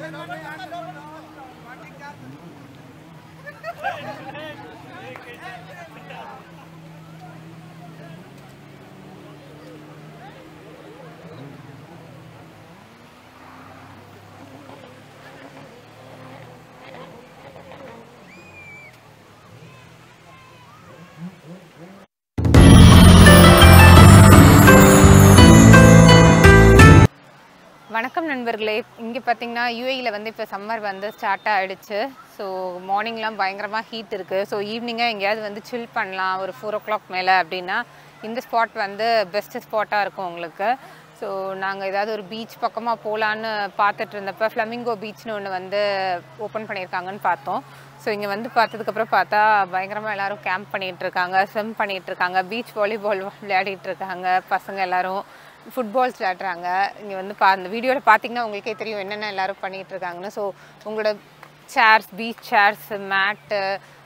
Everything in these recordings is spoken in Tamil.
வணக்கம் நண்பர்களே இங்கே பார்த்தீங்கன்னா யூஏயில் வந்து இப்போ சம்மர் வந்து ஸ்டார்ட் ஆகிடுச்சு ஸோ மார்னிங்லாம் பயங்கரமாக ஹீட் இருக்குது ஸோ ஈவினிங்காக எங்கேயாவது வந்து சில் பண்ணலாம் ஒரு ஃபோர் ஓ கிளாக் மேலே அப்படின்னா இந்த ஸ்பாட் வந்து பெஸ்ட்டு ஸ்பாட்டாக இருக்கும் உங்களுக்கு ஸோ நாங்கள் ஏதாவது ஒரு பீச் பக்கமாக போகலான்னு பார்த்துட்டு இருந்தப்போ ஃப்ளமிங்கோ பீச்னு ஒன்று வந்து ஓப்பன் பண்ணியிருக்காங்கன்னு பார்த்தோம் ஸோ இங்கே வந்து பார்த்ததுக்கப்புறம் பார்த்தா பயங்கரமாக எல்லாரும் கேம்ப் பண்ணிகிட்டு இருக்காங்க ஸ்விம் பண்ணிகிட்டு இருக்காங்க பீச் வாலிபால் விளையாடிட்டு இருக்காங்க பசங்க எல்லாரும் ஃபுட்பால்ஸ் விளையாடுறாங்க இங்கே வந்து பா அந்த வீடியோவில் பார்த்தீங்கன்னா உங்களுக்கே தெரியும் என்னென்ன எல்லாரும் பண்ணிகிட்டு இருக்காங்கன்னு ஸோ உங்களோட சேர்ஸ் பீச் சேர்ஸ் மேட்டு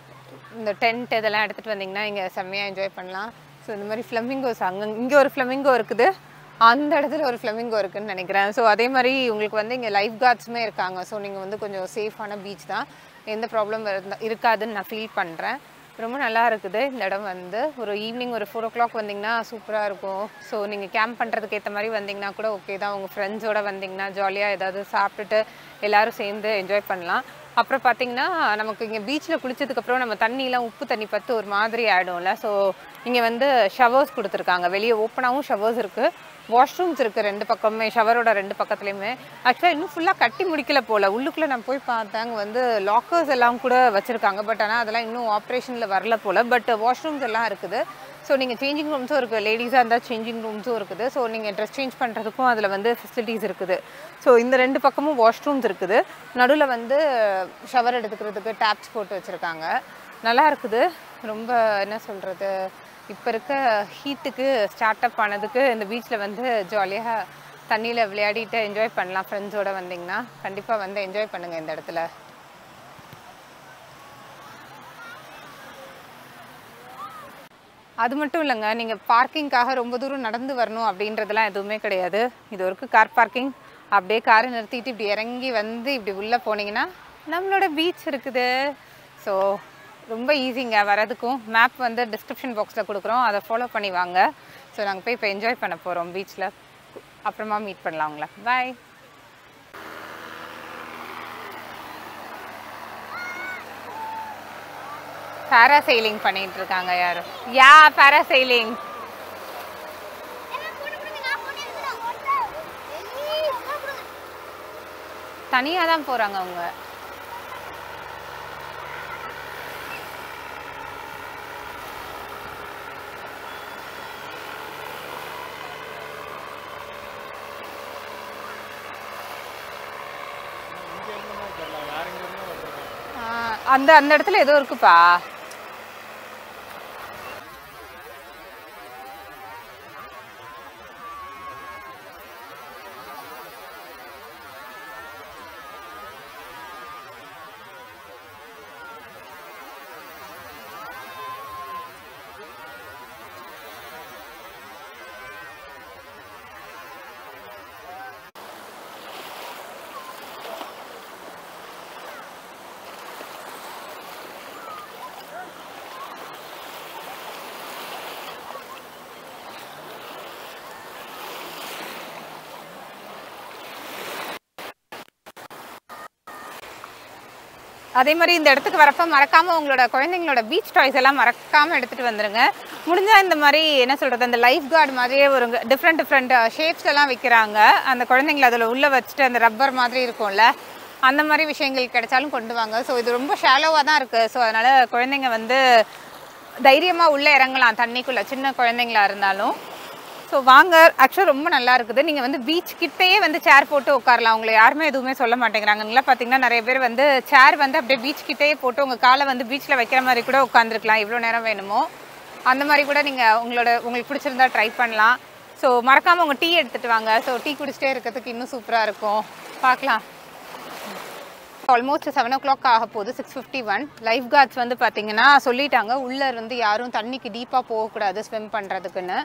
இந்த டென்ட் இதெல்லாம் எடுத்துகிட்டு வந்தீங்கன்னா இங்கே செம்மையாக என்ஜாய் பண்ணலாம் ஸோ இந்த மாதிரி ஃப்ளமிங்கோஸ் அங்கே இங்கே ஒரு ஃப்ளமிங்கோ இருக்குது அந்த இடத்துல ஒரு ஃப்ளமிங்கோ இருக்குன்னு நினைக்கிறேன் ஸோ அதே மாதிரி உங்களுக்கு வந்து இங்கே லைஃப் கார்ட்ஸுமே இருக்காங்க ஸோ நீங்கள் வந்து கொஞ்சம் சேஃபான பீச் தான் எந்த ப்ராப்ளம் இருக்காதுன்னு நான் ஃபீல் பண்ணுறேன் ரொம்ப நல்லா இருக்குது இந்த இடம் வந்து ஒரு ஈவினிங் ஒரு ஃபோர் ஓ கிளாக் வந்தீங்கன்னா சூப்பராக இருக்கும் ஸோ நீங்கள் கேம்ப் பண்ணுறதுக்கு ஏற்ற மாதிரி வந்தீங்கன்னா கூட ஓகே தான் உங்கள் ஃப்ரெண்ட்ஸோட வந்தீங்கன்னா ஜாலியாக ஏதாவது சாப்பிட்டுட்டு எல்லாரும் சேர்ந்து என்ஜாய் பண்ணலாம் அப்புறம் பார்த்தீங்கன்னா நமக்கு இங்கே பீச்சில் குளிச்சதுக்கப்புறம் நம்ம தண்ணியெலாம் உப்பு தண்ணி பத்து ஒரு மாதிரி ஆகிடும்ல ஸோ இங்கே வந்து ஷவர்ஸ் கொடுத்துருக்காங்க வெளியே ஓப்பனாகவும் ஷவர்ஸ் இருக்குது வாஷ்ரூம்ஸ் இருக்குது ரெண்டு பக்கமே ஷவரோட ரெண்டு பக்கத்துலேயுமே ஆக்சுவலாக இன்னும் ஃபுல்லாக கட்டி முடிக்கல போல் உள்ளுக்குள்ளே நான் போய் பார்த்தேன் அங்கே வந்து லாக்கர்ஸ் எல்லாம் கூட வச்சுருக்காங்க பட் ஆனால் அதெல்லாம் இன்னும் ஆப்ரேஷனில் வரல போல் பட் வாஷ்ரூம்ஸ் எல்லாம் இருக்குது ஸோ நீங்கள் சேஞ்சிங் ரூம்ஸும் இருக்குது லேடிஸாக இருந்தால் சேஞ்சிங் ரூம்ஸும் இருக்குது ஸோ நீங்கள் ட்ரெஸ் சேஞ்ச் பண்ணுறதுக்கும் அதில் வந்து ஃபெசிலிட்டிஸ் இருக்குது ஸோ இந்த ரெண்டு பக்கமும் வாஷ்ரூம்ஸ் இருக்குது நடுவில் வந்து ஷவர் எடுத்துக்கிறதுக்கு டேப்ஸ் போட்டு வச்சுருக்காங்க நல்லா இருக்குது ரொம்ப என்ன சொல்கிறது இப்போ இருக்க ஹீட்டுக்கு ஸ்டார்ட் அப் ஆனதுக்கு இந்த பீச்சில் வந்து ஜாலியாக தண்ணியில் விளையாடிட்டு என்ஜாய் பண்ணலாம் ஃப்ரெண்ட்ஸோட வந்தீங்கன்னா கண்டிப்பாக வந்து என்ஜாய் பண்ணுங்கள் இந்த இடத்துல அது மட்டும் இல்லைங்க நீங்கள் பார்க்கிங்காக ரொம்ப தூரம் நடந்து வரணும் அப்படின்றதெல்லாம் எதுவுமே கிடையாது இது ஒரு கார் பார்க்கிங் அப்படியே காரை நிறுத்திட்டு இப்படி இறங்கி வந்து இப்படி உள்ளே போனீங்கன்னா நம்மளோட பீச் இருக்குது ஸோ ரொம்ப ஈஸிங்க வரதுக்கும் மேப் வந்து டிஸ்கிரிப்ஷன் பாக்ஸில் கொடுக்குறோம் அதை ஃபாலோ பண்ணி வாங்க ஸோ நாங்கள் போய் இப்போ என்ஜாய் பண்ண போகிறோம் பீச்சில் அப்புறமா மீட் பண்ணலாம் உங்களை பாய் பேராசைலிங் பண்ணிட்டு இருக்காங்க யாரும் யா பேராசைலிங் தனியாக தான் போகிறாங்க அவங்க ஆ, அந்த அந்த இடத்துல ஏதோ இருக்குப்பா அதே மாதிரி இந்த இடத்துக்கு வரப்ப மறக்காம உங்களோட குழந்தைங்களோட பீச் டாய்ஸ் எல்லாம் மறக்காம எடுத்துட்டு வந்துருங்க முடிஞ்சா இந்த மாதிரி என்ன சொல்றது அந்த லைஃப் கார்டு மாதிரியே ஒரு டிஃப்ரெண்ட் டிஃப்ரெண்ட் ஷேப்ஸ் எல்லாம் வைக்கிறாங்க அந்த குழந்தைங்கள அதில் உள்ள வச்சுட்டு அந்த ரப்பர் மாதிரி இருக்கும்ல அந்த மாதிரி விஷயங்கள் கிடைச்சாலும் கொண்டு வாங்க ஸோ இது ரொம்ப ஷாலோவாக தான் இருக்குது ஸோ அதனால குழந்தைங்க வந்து தைரியமாக உள்ளே இறங்கலாம் தண்ணிக்குள்ளே சின்ன குழந்தைங்களா இருந்தாலும் ஸோ வாங்க ஆக்சுவலாக ரொம்ப நல்லா இருக்குது நீங்கள் வந்து பீச் கிட்டேயே வந்து சேர் போட்டு உட்காரலாம் உங்களை யாருமே எதுவுமே சொல்ல மாட்டேங்கிறாங்க நல்லா பார்த்தீங்கன்னா நிறைய பேர் வந்து சேர் வந்து அப்படியே பீச் கிட்டேயே போட்டு உங்கள் காலை வந்து பீச்சில் வைக்கிற மாதிரி கூட உட்காந்துருக்கலாம் எவ்வளோ நேரம் வேணுமோ அந்த மாதிரி கூட நீங்கள் உங்களோட உங்களுக்கு பிடிச்சிருந்தா ட்ரை பண்ணலாம் ஸோ மறக்காமல் உங்கள் டீ எடுத்துகிட்டு வாங்க ஸோ டீ குடிச்சிட்டே இருக்கிறதுக்கு இன்னும் சூப்பராக இருக்கும் பார்க்கலாம் ஆல்மோஸ்ட் செவன் ஓ கிளாக் ஆக போகுது six fifty one life cards வந்து பார்த்தீங்கன்னா சொல்லிட்டாங்க உள்ளே இருந்து யாரும் தண்ணிக்கு டீப்பாக போகக்கூடாது ஸ்விம் பண்ணுறதுக்குன்னு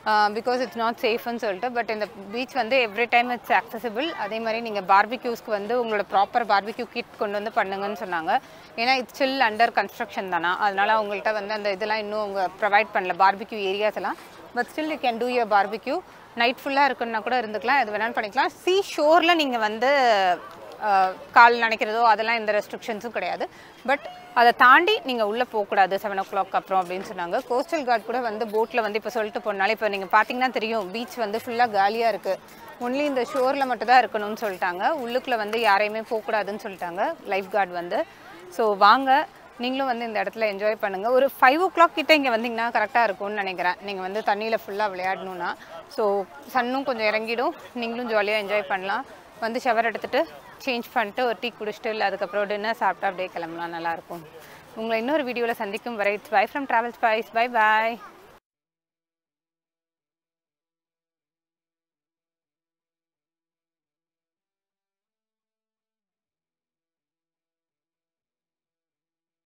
பிகாஸ் இட்ஸ் நாட் சேஃப்னு சொல்லிட்டு பட் இந்த பீச் வந்து எவ்ரி டைம் இட்ஸ் accessible அதே மாதிரி நீங்கள் பார்பிக்யூஸ்க்கு வந்து உங்களோட ப்ராப்பர் பார்பிக்யூ கிட் கொண்டு வந்து பண்ணுங்கன்னு சொன்னாங்க ஏன்னா இட்ஸ் ஸ்டில் அண்டர் கன்ஸ்ட்ரக்ஷன் தானா அதனால அவங்கள்ட்ட வந்து அந்த இதெல்லாம் இன்னும் அவங்க ப்ரொவைட் பண்ணல பார்பிக்யூ ஏரியாஸ் எல்லாம் but still you can do your barbecue night ஃபுல்லாக இருக்குன்னா கூட இருந்துக்கலாம் எது வேணாலும் பண்ணிக்கலாம் சீ ஷோரில் நீங்கள் வந்து அஹ், கால் நினைக்கிறதோ அதெல்லாம் எந்த ரெஸ்ட்ரிக்ஷன்ஸும் கிடையாது பட் அதை தாண்டி நீங்கள் உள்ளே போகக்கூடாது செவன் ஓ கிளாக் அப்புறம் அப்படின்னு சொன்னாங்க கோஸ்டல் கார்டு கூட வந்து போட்டில் வந்து இப்போ சொல்லிட்டு போனாலே இப்போ நீங்கள் பார்த்தீங்கன்னா தெரியும் பீச் வந்து ஃபுல்லாக காலியாக இருக்குது ஒன்லி இந்த ஷோரில் மட்டும் தான் இருக்கணும்னு சொல்லிட்டாங்க உள்ளுக்குள்ளே வந்து யாரையுமே போகக்கூடாதுன்னு சொல்லிட்டாங்க லைஃப் கார்டு வந்து ஸோ வாங்க நீங்களும் வந்து இந்த இடத்துல என்ஜாய் பண்ணுங்கள் ஒரு ஃபைவ் ஓ கிளாக் கிட்ட இங்கே வந்தீங்கன்னா கரெக்டாக இருக்கும்னு நினைக்கிறேன் நீங்கள் வந்து தண்ணியில் ஃபுல்லாக விளையாடணும்னா ஸோ சன்னும் கொஞ்சம் இறங்கிடும் நீங்களும் ஜாலியாக என்ஜாய் பண்ணலாம் வந்து ஷவர் எடுத்துகிட்டு சேஞ்ச் பண்ணிட்டு ஒரு டீ குடிச்சிட்டு இல்லை அதுக்கப்புறம் டின்னர் சாப்பிட்டா அப்படியே கிளம்பலாம் நல்லாயிருக்கும் உங்களை இன்னொரு வீடியோவில் சந்திக்கும் வரை it's bye from travel spice bye bye